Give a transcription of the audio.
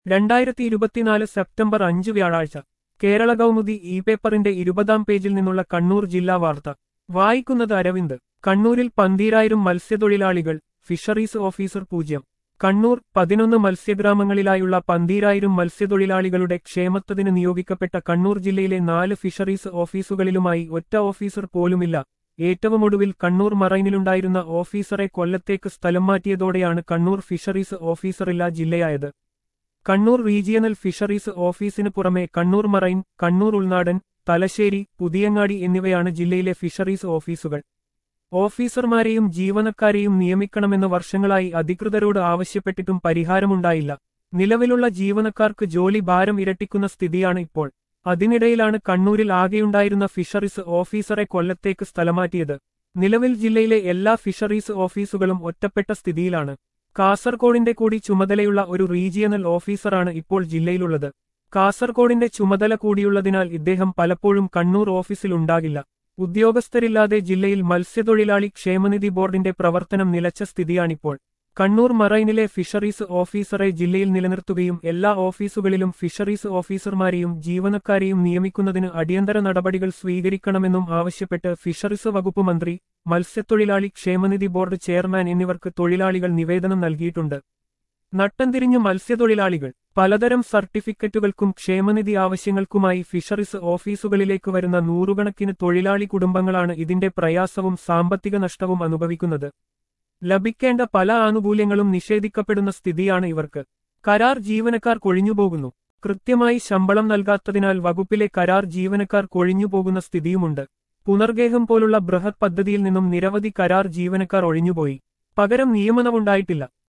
രണ്ടായിരത്തി ഇരുപത്തിനാല് സെപ്റ്റംബർ അഞ്ച് വ്യാഴാഴ്ച കേരള കൗമുദി ഇ പേപ്പറിന്റെ ഇരുപതാം പേജിൽ നിന്നുള്ള കണ്ണൂർ ജില്ലാ വാർത്ത വായിക്കുന്നത് അരവിന്ദ് കണ്ണൂരിൽ പന്തീരായിരം മത്സ്യത്തൊഴിലാളികൾ ഫിഷറീസ് ഓഫീസർ പൂജ്യം കണ്ണൂർ പതിനൊന്ന് മത്സ്യഗ്രാമങ്ങളിലായുള്ള പന്തീരായിരം മത്സ്യത്തൊഴിലാളികളുടെ ക്ഷേമത്തതിന് നിയോഗിക്കപ്പെട്ട കണ്ണൂർ ജില്ലയിലെ നാല് ഫിഷറീസ് ഓഫീസുകളിലുമായി ഒറ്റ ഓഫീസർ പോലുമില്ല ഏറ്റവും ഒടുവിൽ കണ്ണൂർ മറൈനിലുണ്ടായിരുന്ന ഓഫീസറെ കൊല്ലത്തേക്ക് സ്ഥലം മാറ്റിയതോടെയാണ് Kannur fisheries ഓഫീസറില്ല ജില്ലയായത് Kannur regional fisheries ഓഫീസിന് പുറമെ കണ്ണൂർ മറൈൻ കണ്ണൂർ ഉൾനാടൻ തലശ്ശേരി പുതിയങ്ങാടി എന്നിവയാണ് ജില്ലയിലെ ഫിഷറീസ് ഓഫീസുകൾ ഓഫീസർമാരെയും ജീവനക്കാരെയും നിയമിക്കണമെന്ന് വർഷങ്ങളായി അധികൃതരോട് ആവശ്യപ്പെട്ടിട്ടും പരിഹാരമുണ്ടായില്ല നിലവിലുള്ള ജീവനക്കാർക്ക് ജോലി ഭാരം ഇരട്ടിക്കുന്ന സ്ഥിതിയാണ് ഇപ്പോൾ അതിനിടയിലാണ് കണ്ണൂരിൽ ആകെയുണ്ടായിരുന്ന ഫിഷറീസ് ഓഫീസറെ കൊല്ലത്തേക്ക് സ്ഥലമാറ്റിയത് നിലവിൽ ജില്ലയിലെ എല്ലാ ഫിഷറീസ് ഓഫീസുകളും ഒറ്റപ്പെട്ട സ്ഥിതിയിലാണ് കാസർകോടിന്റെ കൂടി ചുമതലയുള്ള ഒരു റീജിയണൽ ഓഫീസറാണ് ഇപ്പോൾ ജില്ലയിലുള്ളത് കാസർകോടിന്റെ ചുമതല കൂടിയുള്ളതിനാൽ ഇദ്ദേഹം പലപ്പോഴും കണ്ണൂർ ഓഫീസിൽ ഉണ്ടാകില്ല ഉദ്യോഗസ്ഥരില്ലാതെ ജില്ലയിൽ മത്സ്യത്തൊഴിലാളി ക്ഷേമനിധി ബോർഡിന്റെ പ്രവർത്തനം നിലച്ച സ്ഥിതിയാണിപ്പോൾ കണ്ണൂർ മറൈനിലെ ഫിഷറീസ് ഓഫീസറെ ജില്ലയിൽ നിലനിർത്തുകയും എല്ലാ ഓഫീസുകളിലും ഫിഷറീസ് ഓഫീസർമാരെയും ജീവനക്കാരെയും നിയമിക്കുന്നതിന് അടിയന്തര നടപടികൾ സ്വീകരിക്കണമെന്നും ആവശ്യപ്പെട്ട് ഫിഷറീസ് വകുപ്പ് മന്ത്രി മത്സ്യത്തൊഴിലാളി ക്ഷേമനിധി ബോർഡ് ചെയർമാൻ എന്നിവർക്ക് തൊഴിലാളികൾ നിവേദനം നൽകിയിട്ടുണ്ട് നട്ടംതിരിഞ്ഞ് മത്സ്യത്തൊഴിലാളികൾ പലതരം സർട്ടിഫിക്കറ്റുകൾക്കും ക്ഷേമനിധി ആവശ്യങ്ങൾക്കുമായി ഫിഷറീസ് ഓഫീസുകളിലേക്ക് വരുന്ന നൂറുകണക്കിന് തൊഴിലാളി കുടുംബങ്ങളാണ് ഇതിന്റെ പ്രയാസവും സാമ്പത്തിക നഷ്ടവും അനുഭവിക്കുന്നത് ലഭിക്കേണ്ട പല ആനുകൂല്യങ്ങളും നിഷേധിക്കപ്പെടുന്ന സ്ഥിതിയാണ് ഇവർക്ക് കരാർ ജീവനക്കാർ കൊഴിഞ്ഞുപോകുന്നു കൃത്യമായി ശമ്പളം നൽകാത്തതിനാൽ വകുപ്പിലെ കരാർ ജീവനക്കാർ കൊഴിഞ്ഞുപോകുന്ന സ്ഥിതിയുമുണ്ട് പുനർഗേഹം പോലുള്ള ബൃഹത് പദ്ധതിയിൽ നിന്നും നിരവധി കരാർ ജീവനക്കാർ ഒഴിഞ്ഞുപോയി പകരം നിയമനമുണ്ടായിട്ടില്ല